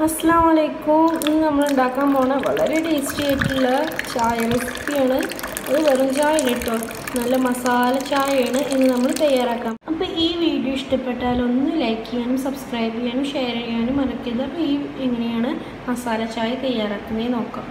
അസ്സാം വലൈക്കും ഇന്ന് നമ്മൾ ഉണ്ടാക്കാൻ പോണ വളരെ ടേസ്റ്റി ആയിട്ടുള്ള ചായ റെസിപ്പിയാണ് അത് വെറും ചായ കേട്ടോ നല്ല മസാല ചായയാണ് ഇന്ന് നമ്മൾ തയ്യാറാക്കാം അപ്പോൾ ഈ വീഡിയോ ഇഷ്ടപ്പെട്ടാൽ ഒന്ന് ലൈക്ക് ചെയ്യാനും സബ്സ്ക്രൈബ് ചെയ്യാനും ഷെയർ ചെയ്യാനും മറക്കരുത് അപ്പോൾ ഈ എങ്ങനെയാണ് മസാല ചായ തയ്യാറാക്കുന്നത് നോക്കാം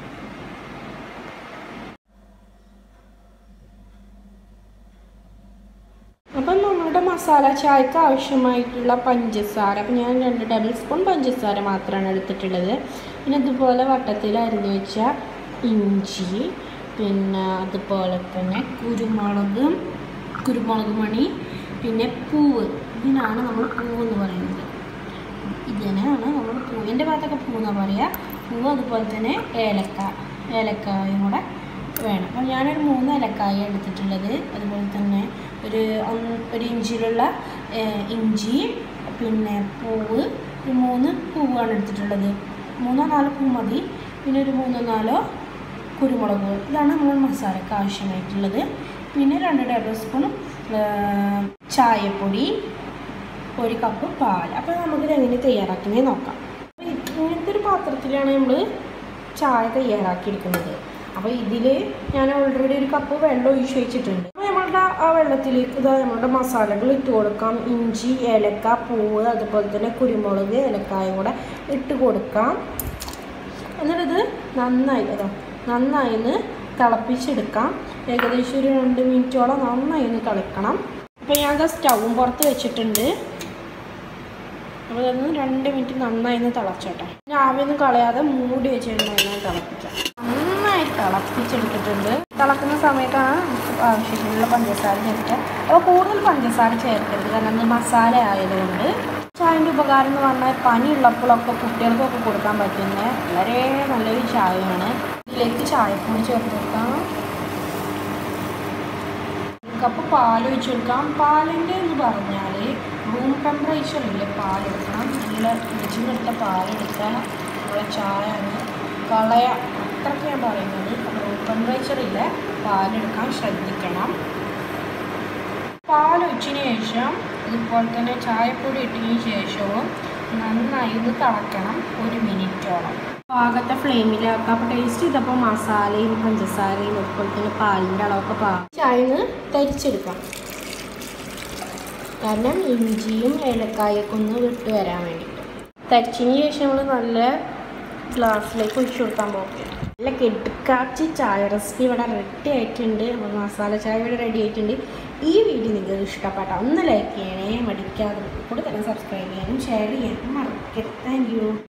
അപ്പം നമ്മുടെ മസാല ചായക്ക് ആവശ്യമായിട്ടുള്ള പഞ്ചസാര അപ്പം ഞാൻ രണ്ട് ടേബിൾ സ്പൂൺ പഞ്ചസാര മാത്രമാണ് എടുത്തിട്ടുള്ളത് പിന്നെ ഇതുപോലെ വട്ടത്തിൽ അരിഞ്ഞു വെച്ച ഇഞ്ചി പിന്നെ അതുപോലെ തന്നെ കുരുമുളക് കുരുമുളക് മണി പിന്നെ പൂവ് ഇതിനാണ് നമ്മൾ പൂവ് എന്ന് പറയുന്നത് ഇതിനാണ് നമ്മൾ പൂവിൻ്റെ ഭാഗത്തൊക്കെ പൂ എന്നാണ് പറയുക പൂവ് അതുപോലെ തന്നെ ഏലക്ക ഏലക്കായും കൂടെ വേണം അപ്പം ഞാനൊരു മൂന്ന് ഏലക്കായ എടുത്തിട്ടുള്ളത് അതുപോലെ തന്നെ ഒരു ഒന്ന് ഒരു ഇഞ്ചിലുള്ള ഏഹ്, ഇഞ്ചി പിന്നെ പൂവ് ഒരു മൂന്ന് പൂവാണ് എടുത്തിട്ടുള്ളത് മൂന്നോ നാലോ പൂ മതി പിന്നെ ഒരു മൂന്നോ നാലോ കുരുമുളക് ഇതാണ് നമ്മൾ മസാലയ്ക്ക് ആവശ്യമായിട്ടുള്ളത് പിന്നെ രണ്ട് ടേബിൾ സ്പൂൺ ഏഹ്, ചായപ്പൊടി ഒരു കപ്പ് പാൽ അപ്പോൾ നമുക്കിത് എങ്ങനെ തയ്യാറാക്കുന്നത് നോക്കാം അപ്പോൾ ഇത് ഇങ്ങനത്തെ ഒരു പാത്രത്തിലാണ് നമ്മൾ ചായ തയ്യാറാക്കിയിരിക്കുന്നത് അപ്പോൾ ഇതിൽ ഞാൻ ഓൾറെഡി ഒരു കപ്പ് വെള്ളം ഒഴിച്ച് വെച്ചിട്ടുണ്ട് അപ്പോൾ നമ്മളുടെ ആ വെള്ളത്തിലേക്ക് ഇതാ നമ്മളുടെ മസാലകൾ ഇട്ട് കൊടുക്കാം ഇഞ്ചി ഏലക്ക പൂവ് അതുപോലെ തന്നെ കുരുമുളക് ഏലക്കായും കൂടെ ഇട്ട് കൊടുക്കാം എന്നിട്ടിത് നന്നായി അതാ നന്നായി ഒന്ന് തിളപ്പിച്ചെടുക്കാം ഏകദേശം ഒരു രണ്ട് മിനിറ്റോളം നന്നായി ഒന്ന് തിളക്കണം അപ്പോൾ ഞാൻ അത് സ്റ്റൗവും പുറത്ത് വെച്ചിട്ടുണ്ട് അപ്പോൾ അതൊന്ന് രണ്ട് മിനിറ്റ് നന്നായി ഒന്ന് തിളച്ചോട്ടെ പിന്നെ ആവിയൊന്നും കളയാതെ മൂടി വെച്ചിട്ട് നന്നായി തിളപ്പിക്കാം നന്നായി തിളപ്പിച്ചെടുത്തിട്ടുണ്ട് തിളക്കുന്ന സമയത്താണ് നമുക്ക് ആവശ്യത്തിനുള്ള പഞ്ചസാര ചേർക്കുക അപ്പോൾ കൂടുതൽ പഞ്ചസാര ചേർക്കരുത് കാരണം ഇത് മസാല ആയതുകൊണ്ട് ചായൻ്റെ ഉപകാരം എന്ന് പറഞ്ഞാൽ പനിയുള്ളപ്പോഴൊക്കെ കുട്ടികൾക്കൊക്കെ കൊടുക്കാൻ പറ്റുന്ന വളരെ നല്ലൊരു ചായയാണ് ഇതിലേക്ക് ചായപ്പൊടി ചേർത്ത് കൊടുക്കാം കപ്പ് പാൽ ഒഴിച്ച് കൊടുക്കാം പാലിൻ്റെ എന്ന് പറഞ്ഞാൽ റൂം ടെമ്പറേച്ചറിൽ പാലെടുക്കണം നല്ല ഇടിച്ചിട്ട് പാലെടുക്കുക നമ്മളെ ചായ ഒന്ന് കളയ അത്രയ്ക്ക് ഞാൻ പറയുന്നത് റൂം ടെമ്പറേച്ചറിൽ പാലെടുക്കാൻ ശ്രദ്ധിക്കണം പാലൊഴിച്ചതിന് ശേഷം അതുപോലെ തന്നെ ചായപ്പൊടി ഇട്ടതിന് ശേഷവും നന്നായി ഇത് തിളയ്ക്കണം ഒരു മിനിറ്റോളം പാകത്തെ ഫ്ലെയിമിലാക്കുക അപ്പോൾ ടേസ്റ്റ് ചെയ്തപ്പോൾ മസാലയും പഞ്ചസാരയും അതുപോലെ തന്നെ പാലിൻ്റെ അളവൊക്കെ പാ ചായ തരിച്ചെടുക്കാം കാരണം ഇഞ്ചിയും ഏലക്കായൊക്കെ ഒന്ന് വിട്ട് വരാൻ വേണ്ടിയിട്ട് തരിച്ചതിന് ശേഷം നമ്മൾ നല്ല ഗ്ലാസ്സിലേക്ക് ഒഴിച്ചു കൊടുക്കാൻ പോകും നല്ല കെടുക്കാച്ചി ചായ റെസിപ്പി ഇവിടെ റെഡി ആയിട്ടുണ്ട് അപ്പോൾ മസാല ചായ ഇവിടെ റെഡി ആയിട്ടുണ്ട് ഈ വീഡിയോ നിങ്ങൾക്ക് ഇഷ്ടപ്പെട്ട ഒന്ന് ലൈക്ക് ചെയ്യണേ മടിക്കാതെ കൂടെ തന്നെ സബ്സ്ക്രൈബ് ചെയ്യാനും ഷെയർ ചെയ്യാനും മറക്കരുത് താങ്ക് യു